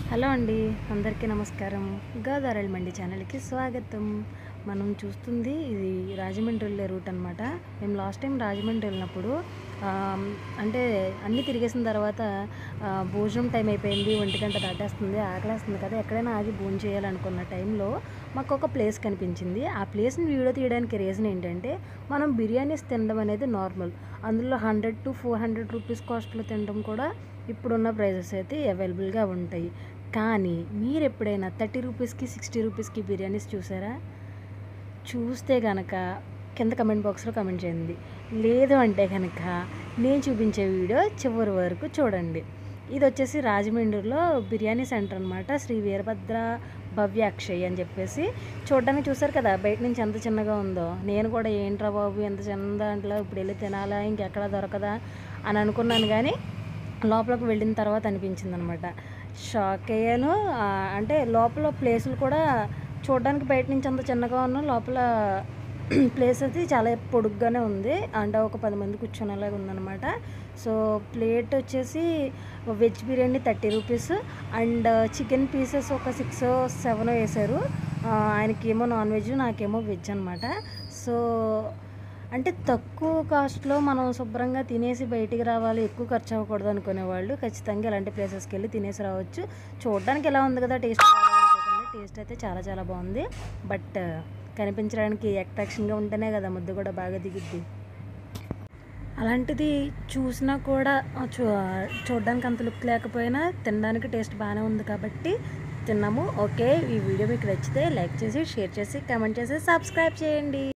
hello అండి అందరికీ నమస్కారం గోదావరి మండి ఛానల్కి స్వాగతం మనం చూస్తుంది ఇది రాజమండ్రి వెళ్ళే రూట్ అనమాట మేము లాస్ట్ టైం రాజమండ్రి వెళ్ళినప్పుడు ఆ, అంటే అన్నీ తిరిగేసిన తర్వాత ఆ, భోజనం టైం అయిపోయింది ఒంటి గంట దాటేస్తుంది ఆకలేస్తుంది కదా ఎక్కడైనా ఆగి భోజనం చేయాలనుకున్న టైంలో మాకు ఒక ప్లేస్ కనిపించింది ఆ ప్లేస్ని వీడియో తీయడానికి రీజన్ ఏంటంటే మనం బిర్యానీస్ తినడం అనేది నార్మల్ అందులో hundred to four hundred rupees కాస్ట్లో తినడం కూడా ఇప్పుడున్న ప్రైజెస్ అయితే అవైలబుల్గా ఉంటాయి కానీ మీరు ఎప్పుడైనా థర్టీ రూపీస్కి సిక్స్టీ రూపీస్కి బిర్యానీస్ చూసారా చూస్తే కనుక కింద కమెంట్ బాక్స్లో కమెంట్ చేయండి లేదు అంటే కనుక నేను చూపించే వీడియో చివరి వరకు చూడండి ఇది వచ్చేసి రాజమండ్రిలో బిర్యానీ సెంటర్ అనమాట శ్రీ వీరభద్ర భవ్య అక్షయ్ అని చెప్పేసి చూడడానికి చూసారు కదా బయట నుంచి ఎంత చిన్నగా ఉందో నేను కూడా ఏంట్రా బాబు ఎంత చిన్న దాంట్లో ఇప్పుడు వెళ్ళి తినాలా ఇంకెక్కడ దొరకదా అని అనుకున్నాను కానీ లోపలికి వెళ్ళిన తర్వాత అనిపించింది అనమాట షాక్ అయ్యాను ఆ, అంటే లోపల ప్లేసులు కూడా చూడడానికి బయట నుంచి అంత చిన్నగా ఉన్న లోపల ప్లేస్ అయితే చాలా పొడుగ్గానే ఉంది అంటే ఒక పది మంది కూర్చునేలాగా ఉందన్నమాట సో ప్లేట్ వచ్చేసి veg biryani thirty rupees and chicken pieces ఒక సిక్స్ సెవెన్ వేశారు ఆ, ఆయనకేమో నాన్ వెజ్ నాకేమో వెజ్ అనమాట సో అంటే తక్కువ కాస్ట్లో మనం శుభ్రంగా తినేసి బయటికి రావాలి ఎక్కువ ఖర్చు అవ్వకూడదు అనుకునే వాళ్ళు ఖచ్చితంగా ఇలాంటి ప్లేసెస్కి వెళ్ళి తినేసి రావచ్చు చూడడానికి ఎలా ఉంది కదా టేస్ట్ టేస్ట్ అయితే చాలా చాలా బాగుంది బట్ కనిపించడానికి అట్రాక్షన్గా ఉంటేనే కదా ముద్ద కూడా బాగా దిగుద్ది అలాంటిది చూసినా కూడా ఆ, చూ చూడడానికి అంత లుక్ లేకపోయినా తినడానికి టేస్ట్ బాగానే ఉంది కాబట్టి తిన్నాము ఓకే ఈ వీడియో మీకు నచ్చితే లైక్ చేసి షేర్ చేసి కామెంట్ చేసి సబ్స్క్రైబ్ చేయండి